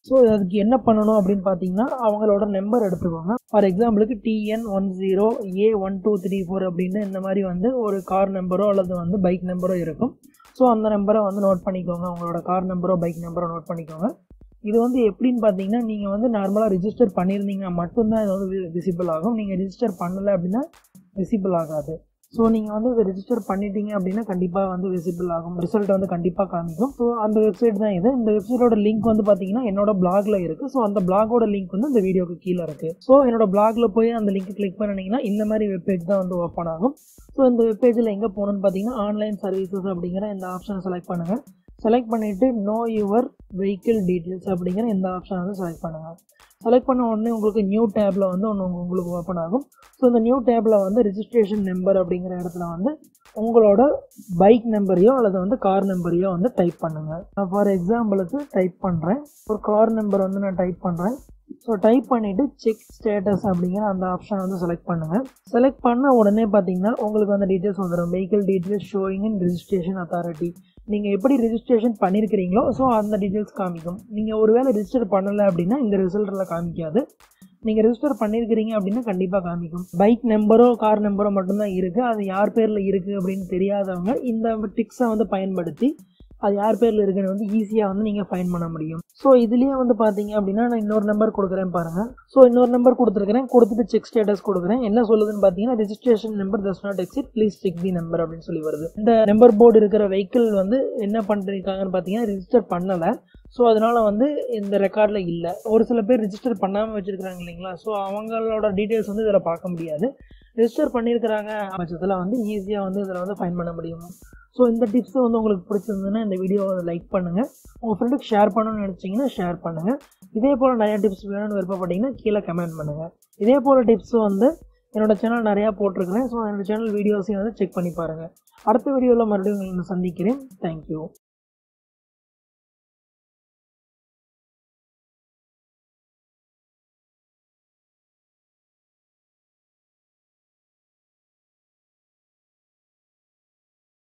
so அதுக்கு என்ன பண்ணணும் அப்படின்னு பார்த்தீங்கன்னா அவங்களோட நம்பர் எடுத்துக்கோங்க ஃபார் எக்ஸாம்பிளுக்கு TN one zero A one two three four அப்படின்னு இந்த மாதிரி வந்து ஒரு கார் நம்பரோ அல்லது வந்து பைக் நம்பரோ இருக்கும் ஸோ அந்த நம்பரை வந்து நோட் பண்ணிக்கோங்க உங்களோட கார் நம்பரோ பைக் நம்பரோ நோட் பண்ணிக்கோங்க இது வந்து எப்படின்னு பார்த்தீங்கன்னா நீங்கள் வந்து நார்மலாக ரிஜிஸ்டர் பண்ணியிருந்தீங்கன்னா மட்டும்தான் இது வந்து விசிபிள் ஆகும் நீங்கள் ரிஜிஸ்டர் பண்ணலை அப்படின்னா விசிபிள் ஆகாது ஸோ நீங்கள் வந்து இதை ரிஜிஸ்டர் பண்ணிட்டீங்க அப்படின்னா கண்டிப்பாக வந்து விசிபிள் ஆகும் ரிசல்ட் வந்து கண்டிப்பாக காமிக்கும் ஸோ அந்த வெப்சைட் தான் இது இந்த வெப்சைட்டோட லிங்க் வந்து பார்த்தீங்கன்னா என்னோட பிளாக்ல இருக்குது ஸோ அந்த பிளாகோட லிங்க் வந்து இந்த வீடியோக்கு கீழே இருக்குது ஸோ என்னோட பிளாக்ல போய் அந்த லிங்க் கிளிக் பண்ணிங்கன்னா இந்த மாதிரி வெப்பேஜ் தான் வந்து ஓப்பன் ஆகும் ஸோ இந்த வெப்பேஜில் எங்கே போகணும்னு பார்த்தீங்கன்னா ஆன்லைன் சர்வீசஸ் அப்படிங்கிற இந்த ஆப்ஷனை செலக்ட் பண்ணுங்கள் செலக்ட் பண்ணிவிட்டு நோ யுவர் வெஹிக்கிள் டீட்டெயில்ஸ் அப்படிங்கிற இந்த ஆப்ஷனை வந்து செலக்ட் பண்ணுங்கள் செலக்ட் பண்ண உடனே உங்களுக்கு நியூ டேப்பில் வந்து ஒன்று உங்களுக்கு ஓப்பன் ஆகும் ஸோ இந்த நியூ டேப்பில் வந்து ரிஜிஸ்ட்ரேஷன் நம்பர் அப்படிங்கிற இடத்துல வந்து உங்களோட பைக் நம்பரையோ அல்லது வந்து கார் நம்பரையோ வந்து டைப் பண்ணுங்கள் நான் ஃபார் எக்ஸாம்பிளுக்கு டைப் பண்ணுறேன் ஒரு கார் நம்பர் வந்து நான் டைப் பண்ணுறேன் ஸோ டைப் பண்ணிவிட்டு செக் ஸ்டேட்டஸ் அப்படிங்கிற அந்த ஆப்ஷன் வந்து செலக்ட் பண்ணுங்கள் செலக்ட் பண்ண உடனே பார்த்தீங்கன்னா உங்களுக்கு அந்த டீட்டெயில்ஸ் வந்துடும் vehicle details showing in registration authority நீங்கள் எப்படி ரிஜிஸ்ட்ரேஷன் பண்ணியிருக்கிறீங்களோ ஸோ அந்த டீட்டெயில்ஸ் காமிக்கும் நீங்கள் ஒருவேளை ரிஜிஸ்டர் பண்ணலை அப்படின்னா இந்த ரிசல்ட்டில் காமிக்காது நீங்கள் ரிஜிஸ்டர் பண்ணியிருக்கிறீங்க அப்படின்னா கண்டிப்பாக காமிக்கும் பைக் நம்பரோ கார் நம்பரோ மட்டும்தான் இருக்குது அது யார் பேரில் இருக்குது அப்படின்னு தெரியாதவங்க இந்த டிக்ஸை வந்து பயன்படுத்தி அது யார் பேரில் இருக்குன்னு வந்து ஈஸியாக வந்து நீங்கள் ஃபைன் பண்ண முடியும் ஸோ இதுலேயே வந்து பார்த்தீங்க அப்படின்னா நான் இன்னொரு நம்பர் கொடுக்குறேன் பாருங்கள் ஸோ இன்னொரு நம்பர் கொடுத்துருக்கிறேன் கொடுத்துட்டு செக் ஸ்டேட்டஸ் கொடுக்குறேன் என்ன சொல்லுதுன்னு பார்த்தீங்கன்னா registration number does not exist please check the number அப்படின்னு சொல்லி வருது இந்த நம்பர் போர்டு இருக்கிற வெஹிக்கிள் வந்து என்ன பண்ணிருக்காங்கன்னு பார்த்தீங்கன்னா ரிஜிஸ்டர் பண்ணலை ஸோ அதனால வந்து இந்த ரெக்கார்டில் இல்லை ஒரு சில பேர் ரிஜிஸ்டர் பண்ணாமல் வச்சுருக்காங்க இல்லைங்களா ஸோ அவங்களோட டீட்டெயில்ஸ் வந்து இதில் பார்க்க முடியாது ரிஜிஸ்டர் பண்ணியிருக்கிறாங்க பட்சத்தில் வந்து ஈஸியாக வந்து இதில் வந்து ஃபைன் பண்ண முடியும் ஸோ இந்த டிப்ஸ் வந்து உங்களுக்கு பிடிச்சிருந்ததுன்னா இந்த வீடியோவை லைக் பண்ணுங்கள் உங்கள் ஃப்ரெண்டுக்கு ஷேர் பண்ணணும்னு நினச்சிங்கன்னா ஷேர் பண்ணுங்கள் இதே போல் நிறையா டிப்ஸ் வேணும்னு விருப்பப்பட்டீங்கன்னா கீழே கமெண்ட் பண்ணுங்கள் இதே போல் டிப்ஸ் வந்து என்னோட சேனல் நிறையா போட்டிருக்கிறேன் ஸோ என்னோட சேனல் வீடியோஸையும் வந்து செக் பண்ணி பாருங்கள் அடுத்த வீடியோவில் மறுபடியும் உங்களை சந்திக்கிறேன் தேங்க்யூ